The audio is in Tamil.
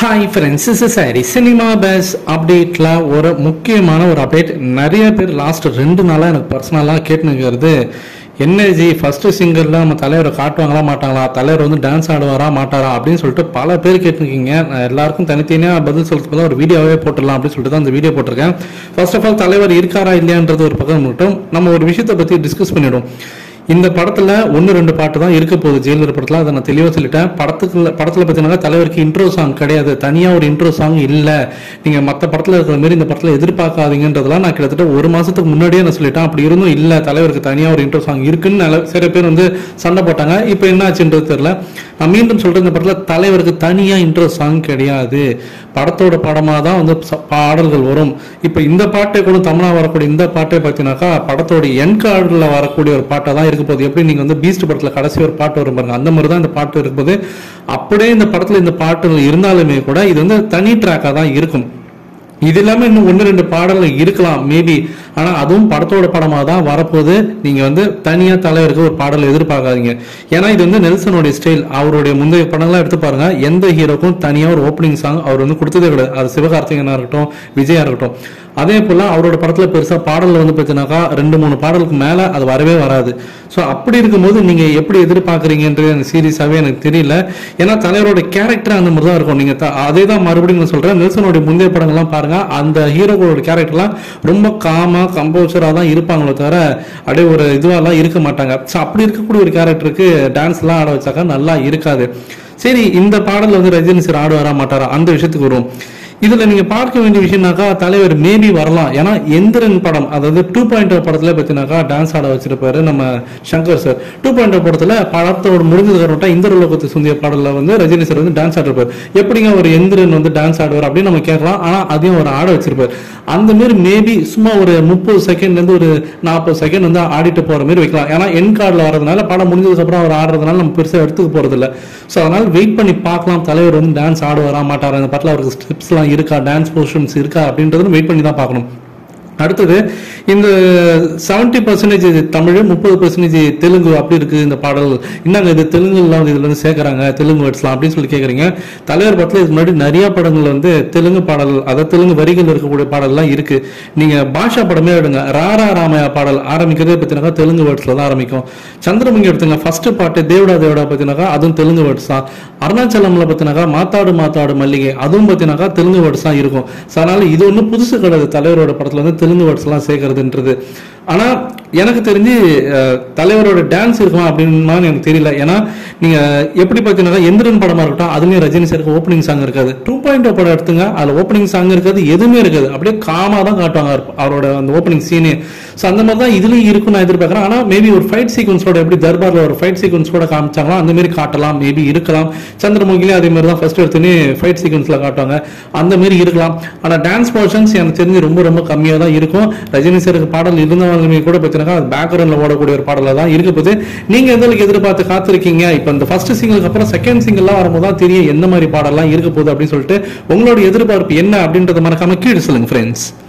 ஹாய் ஃப்ரெண்ட்ஸ் இஸ் சாரி சினிமா பேஸ் அப்டேட்டில் ஒரு முக்கியமான ஒரு அப்டேட் நிறைய பேர் லாஸ்ட் ரெண்டு நாளாக எனக்கு பர்சனலாக கேட்டுனுக்கிறது என்னஜி ஃபர்ஸ்ட் சிங்கரில் நம்ம தலைவரை காட்டுவாங்களா மாட்டாங்களா தலைவர் வந்து டான்ஸ் ஆடுவாரா மாட்டாரா அப்படின்னு சொல்லிட்டு பல பேர் கேட்டுருக்கீங்க நான் எல்லாருக்கும் தனித்தனியாக பதில் சொல்றதுக்கு பதிலா ஒரு வீடியோவே போட்டுடலாம் அப்படின்னு சொல்லிட்டு தான் அந்த வீடியோ போட்டிருக்கேன் ஃபர்ஸ்ட் ஆஃப் ஆல் தலைவர் இருக்காரா இல்லையான்றது ஒரு பக்கம் மட்டும் நம்ம ஒரு விஷயத்தை பற்றி டிஸ்கஸ் பண்ணிவிடும் இந்த படத்துல ஒன்று ரெண்டு பாட்டு தான் இருக்க போகுது ஜெயிலர் படத்துல அதை நான் தெளிவாக சொல்லிட்டேன் படத்துக்குள்ள படத்துல பார்த்தீங்கன்னா தலைவருக்கு இன்ட்ரோ சாங் கிடையாது தனியா ஒரு இன்ட்ரோ சாங் இல்லை நீங்க மற்ற படத்துல இருக்கிற மாதிரி இந்த படத்துல எதிர்பார்க்காதீங்கன்றதெல்லாம் நான் கிட்டத்தட்ட ஒரு மாசத்துக்கு முன்னாடியே நான் சொல்லிட்டேன் அப்படி இருந்தும் இல்லை தலைவருக்கு தனியா ஒரு இன்ட்ரோ சாங் இருக்குன்னு நல்ல சில பேர் வந்து சண்டை போட்டாங்க இப்போ என்ன ஆச்சுன்றது தெரியல நான் மீண்டும் சொல்றேன் இந்த படத்துல தலைவருக்கு தனியா இன்ட்ரோ சாங் கிடையாது படத்தோட படமா தான் வந்து ச- பாடல்கள் வரும் இப்போ இந்த பாட்டை கூட தமிழா வரக்கூடிய இந்த பாட்டை பார்த்தீங்கன்னாக்கா படத்தோட என் கார்டில் வரக்கூடிய ஒரு பாட்டை தான் இருக்க போகுது எப்படி நீங்க வந்து பீஸ்ட் படத்துல கடைசி ஒரு பாட்டு வரும் பாருங்க அந்த மாதிரி தான் இந்த பாட்டு இருக்கும்போது அப்படியே இந்த படத்துல இந்த பாட்டுகள் இருந்தாலுமே கூட இது வந்து தனி ட்ராக்காக தான் இருக்கும் இது இல்லாம இன்னும் ஒன்று ரெண்டு பாடல்கள் இருக்கலாம் மேபி ஆனா அதுவும் படத்தோட படமா தான் வரப்போகுது நீங்க வந்து தனியா தலைவருக்கு ஒரு பாடல் எதிர்பார்க்காதீங்க ஏன்னா இது வந்து நெல்சனுடைய ஸ்டைல் அவருடைய முந்தைய படங்கள்லாம் எடுத்து பாருங்க எந்த ஹீரோக்கும் தனியா ஒரு ஓப்பனிங் சாங் அவர் வந்து கொடுத்ததே கிடையாது அது சிவகார்த்திகனா இருக்கட்டும் விஜயா இருக்கட்டும் அதே போல அவரோட படத்துல பெருசா பாடல் வந்து பார்த்தீங்கன்னாக்கா ரெண்டு மூணு பாடலுக்கு மேல அது வரவே வராது ஸோ அப்படி இருக்கும்போது நீங்க எப்படி எதிர்பார்க்குறீங்கன்றது அந்த சீரியஸாவே எனக்கு தெரியல ஏன்னா தலைவரோட கேரக்டர் அந்த மாதிரி தான் இருக்கும் நீங்க த- அதே தான் மறுபடியும் நான் சொல்றேன் நெல்சனுடைய முந்தைய படங்கள்லாம் பாருங்க அந்த ஹீரோக்களோட கேரக்டர்லாம் ரொம்ப காமா கம்போசரா தான் இருப்பாங்களோ தவிர அப்படியே ஒரு இதுவாலாம் இருக்க மாட்டாங்க ஸோ அப்படி இருக்கக்கூடிய ஒரு கேரக்டருக்கு டான்ஸ்லாம் ஆட வச்சாக்கா நல்லா இருக்காது சரி இந்த பாடல் வந்து ரஜினி சார் ஆடுவாரா மாட்டாரா அந்த விஷயத்துக்கு வரும் இதுல நீங்க பார்க்க வேண்டிய விஷயம்னாக்கா தலைவர் மேபி வரலாம் ஏன்னா எந்திரன் படம் அதாவது டூ பாயிண்ட் படத்துல பார்த்தீங்கன்னாக்கா டான்ஸ் ஆட வச்சிருப்பாரு நம்ம சங்கர் சார் டூ பாயிண்ட் படத்துல படத்தோட முடிஞ்சது கரெக்டா இந்திர லோகத்தை சுந்திய பாடல்ல வந்து ரஜினி சார் வந்து டான்ஸ் ஆடிருப்பாரு எப்படிங்க ஒரு எந்திரன் வந்து டான்ஸ் ஆடுவார் அப்படின்னு நம்ம கேட்கலாம் ஆனா அதையும் ஒரு ஆட வச்சிருப்பாரு அந்த மாதிரி மேபி சும்மா ஒரு முப்பது செகண்ட்ல இருந்து ஒரு நாற்பது செகண்ட் வந்து ஆடிட்டு போற மாதிரி வைக்கலாம் ஏன்னா என் கார்டில் வரதுனால படம் முடிஞ்சதுக்கு அப்புறம் அவர் ஆடுறதுனால நம்ம பெருசா எடுத்துக்க போறது இல்ல ஸோ அதனால வெயிட் பண்ணி பார்க்கலாம் தலைவர் வந்து டான்ஸ் ஆடுவாரா மாட்டாரா இந்த படத்தில் அவருக்கு ஸ்டெப்ஸ்லாம் இருக்கா டான்ஸ் போர்ஷன்ஸ் இருக்கா அப்படின்றத வெயிட் பண்ணி தான் பார்க்கணும் அடுத்தது இந்த செவன்டி பர்சன்டேஜ் தமிழ் முப்பது பர்சன்டேஜ் தெலுங்கு அப்படி இருக்கு இந்த பாடல் என்னங்க இது தெலுங்குலாம் வந்து இதுல இருந்து சேர்க்கறாங்க தெலுங்கு வேர்ட்ஸ்லாம் அப்படின்னு சொல்லி கேக்குறீங்க தலைவர் படத்துல இதுக்கு முன்னாடி நிறைய படங்கள் வந்து தெலுங்கு பாடல் அதாவது தெலுங்கு வரிகள் இருக்கக்கூடிய பாடல்லாம் இருக்கு நீங்க பாஷா படமே எடுங்க ராரா ராமையா பாடல் ஆரம்பிக்கிறதே பார்த்தீங்கன்னா தெலுங்கு வேர்ட்ஸ்ல தான் ஆரம்பிக்கும் சந்திரமுகி எடுத்துங்க ஃபர்ஸ்ட் பாட்டு தேவடா தேவடா பார்த்தீங்கன்னாக்கா அதுவும் தெலுங்கு வேர்ட்ஸ் தான் அருணாச்சலம்ல பார்த்தீங்கன்னாக்கா மாத்தாடு மாத்தாடு மல்லிகை அதுவும் பார்த்தீங்கன்னாக்கா தெலுங்கு வேர்ட்ஸ் தான் இருக்கும் So, அதனால இது ஒன்றும் புதுசு கிடையாது தலைவரோட படத்துல வந்து தெலுங்கு வேர்ட்ஸ் எல்லாம் சேர்க்கறதுன்றது ஆனா எனக்கு தெரிஞ்சு அஹ், தலைவரோட டான்ஸ் இருக்குமா அப்படின்னு எனக்கு தெரியல ஏன்னா நீங்க எப்படி பார்த்தீங்கன்னா எந்திரன் படமா இருக்கட்டும் அதுலயும் ரஜினி சாருக்கு ஓப்பனிங் சாங் இருக்காது டூ பாயிண்ட் படம் எடுத்துங்க அதுல ஓப்பனிங் சாங் இருக்காது எதுவுமே இருக்காது அப்படியே காமா தான் காட்டுவாங்க அவர்- அவரோட அந்த ஓப்பனிங் சீனே ஸோ அந்த மாதிரி தான் இதுலயும் இருக்கும் நான் எதிர்பார்க்கறேன் ஆனா மேபி ஒரு ஃபைட் சீக்வன்ஸோட எப்படி தர்பார்ல ஒரு ஃபைட் சீக்வன்ஸோட காமிச்சாங்களோ அந்த மாதிரி காட்டலாம் மேபி இருக்கலாம் சந்திரமுகிலையும் அதே மாதிரி தான் ஃபர்ஸ்ட் எடுத்துன்னு ஃபைட் சீக்வன்ஸ்ல காட்டுவாங்க அந்த மாதிரி இருக்கலாம் ஆனா டான்ஸ் போர்ஷன்ஸ் எனக்கு தெரிஞ்சு ரொம்ப ரொம்ப கம்மியா தான் இருக்கும் ரஜினி சாருக்கு பாடல் இருந்தவங்களுமே கூட பார்த்தீங்கன்னா அது பேக்ரவுண்ட்ல ஓடக்கூடிய ஒரு பாடல தான் இருக்க போது நீங்க எந்த அளவுக்கு எதிர்பார்த்து காத்திருக்கீங்க இப்போ இந்த ஃபர்ஸ்ட் சிங்கிளுக்கு அப்புறம் செகண்ட் சிங்கிள்லாம் வரும்போது தான் தெரியும் எந்த மாதிரி பாடல்லாம் இருக்க போகுது அப்படின்னு சொல்லிட்டு உங்களோட எதிர்பார்ப்பு என்ன அப்படின்றத மறக்காம கீழே சொல்லுங்க ஃப்ரெண்ட்ஸ்